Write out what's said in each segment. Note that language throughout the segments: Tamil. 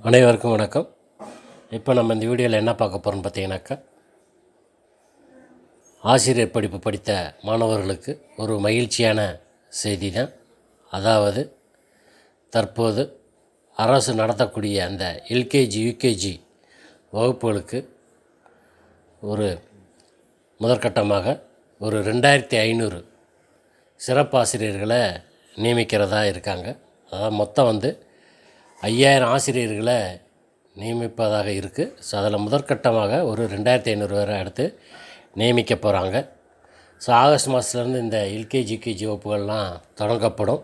அனைவருக்கும் வணக்கம் இப்போ நம்ம இந்த வீடியோவில் என்ன பார்க்க போகிறோம்னு பார்த்தீங்கன்னாக்கா ஆசிரியர் படிப்பு படித்த மாணவர்களுக்கு ஒரு மகிழ்ச்சியான செய்தி தான் அதாவது தற்போது அரசு நடத்தக்கூடிய அந்த எல்கேஜி யூகேஜி வகுப்புகளுக்கு ஒரு முதற்கட்டமாக ஒரு ரெண்டாயிரத்தி ஐநூறு சிறப்பாசிரியர்களை நியமிக்கிறதா இருக்காங்க அதாவது மொத்தம் வந்து ஐயாயிரம் ஆசிரியர்களை நியமிப்பதாக இருக்குது ஸோ அதில் முதற்கட்டமாக ஒரு ரெண்டாயிரத்தி ஐநூறு பேரை அடுத்து நியமிக்க போகிறாங்க ஸோ ஆகஸ்ட் மாதத்துலேருந்து இந்த எல்கேஜி யூகேஜி வகுப்புகள்லாம் தொடங்கப்படும்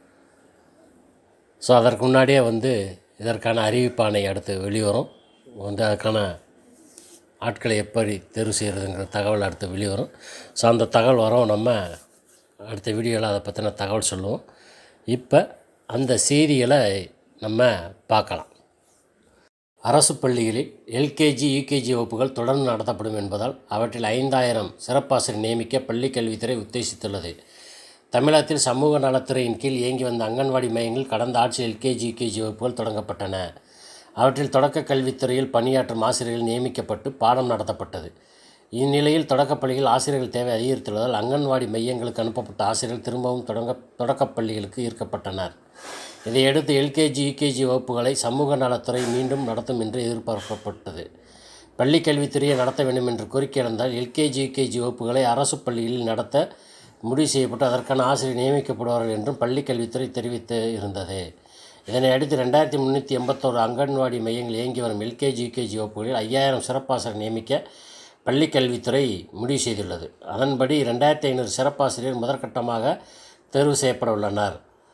ஸோ அதற்கு முன்னாடியே வந்து இதற்கான அறிவிப்பாணை அடுத்து வெளிவரும் வந்து அதுக்கான ஆட்களை எப்படி தேர்வு செய்கிறதுங்கிற தகவல் அடுத்து வெளிவரும் ஸோ அந்த தகவல் வரும் நம்ம அடுத்த வீடியோவில் அதை பற்றின தகவல் சொல்லுவோம் இப்போ அந்த செய்திகளை நம்ம பார்க்கலாம் அரசு பள்ளிகளில் எல்கேஜி யூகேஜி வகுப்புகள் தொடர்ந்து நடத்தப்படும் என்பதால் அவற்றில் ஐந்தாயிரம் சிறப்பாசிரியர் நியமிக்க பள்ளிக் கல்வித்துறை உத்தேசித்துள்ளது தமிழகத்தில் சமூக நலத்துறையின் கீழ் இயங்கி வந்த அங்கன்வாடி மையங்கள் கடந்த ஆட்சி எல்கேஜி யூகேஜி வகுப்புகள் தொடங்கப்பட்டன அவற்றில் தொடக்க கல்வித்துறையில் பணியாற்றும் ஆசிரியர்கள் நியமிக்கப்பட்டு பாடம் நடத்தப்பட்டது இந்நிலையில் தொடக்கப் பள்ளியில் ஆசிரியர்கள் தேவை அதிகரித்துள்ளதால் அங்கன்வாடி மையங்களுக்கு அனுப்பப்பட்ட ஆசிரியர்கள் திரும்பவும் தொடங்க தொடக்கப் பள்ளிகளுக்கு ஈர்க்கப்பட்டனர் இதையடுத்து எல்கேஜி யூகேஜி வகுப்புகளை சமூக நலத்துறை மீண்டும் நடத்தும் என்று எதிர்பார்க்கப்பட்டது பள்ளிக் கல்வித்துறையை நடத்த வேண்டும் என்று கோரிக்கை எழுந்தால் எல்கேஜி யூகேஜி வகுப்புகளை அரசு பள்ளியில் நடத்த முடிவு செய்யப்பட்டு அதற்கான ஆசிரியர் நியமிக்கப்படுவார்கள் என்றும் பள்ளிக் கல்வித்துறை தெரிவித்து இருந்தது இதனை அடுத்து ரெண்டாயிரத்தி முந்நூற்றி எண்பத்தோரு அங்கன்வாடி மையங்கள் இயங்கி வரும் எல்கேஜி யூகேஜி வகுப்புகளில் ஐயாயிரம் சிறப்பாசிரியர் நியமிக்க பள்ளிக் கல்வித்துறை முடிவு செய்துள்ளது அதன்படி ரெண்டாயிரத்தி ஐநூறு சிறப்பாசிரியர் முதற்கட்டமாக தேர்வு செய்யப்பட உள்ளனர்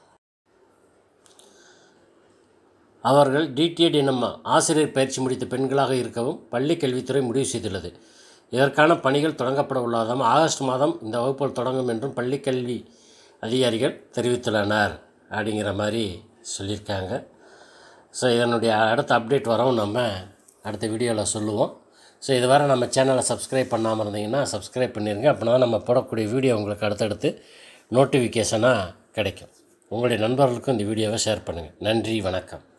அவர்கள் டிடிஎட் எனும் ஆசிரியர் பயிற்சி முடித்த பெண்களாக இருக்கவும் பள்ளிக் கல்வித்துறை முடிவு செய்துள்ளது இதற்கான பணிகள் தொடங்கப்பட உள்ளதாம் ஆகஸ்ட் மாதம் இந்த வகுப்புகள் தொடங்கும் என்றும் பள்ளிக் கல்வி அதிகாரிகள் தெரிவித்துள்ளனர் அப்படிங்கிற மாதிரி சொல்லியிருக்காங்க ஸோ இதனுடைய அடுத்த அப்டேட் வரவும் நம்ம அடுத்த வீடியோவில் சொல்லுவோம் ஸோ இதுவரை நம்ம சேனலை சப்ஸ்கிரைப் பண்ணாமல் இருந்தீங்கன்னா சப்ஸ்கிரைப் பண்ணிடுங்க அப்படின்னா நம்ம போடக்கூடிய வீடியோ உங்களுக்கு அடுத்தடுத்து நோட்டிஃபிகேஷனாக கிடைக்கும் உங்களுடைய நண்பர்களுக்கும் இந்த வீடியோவை ஷேர் பண்ணுங்கள் நன்றி வணக்கம்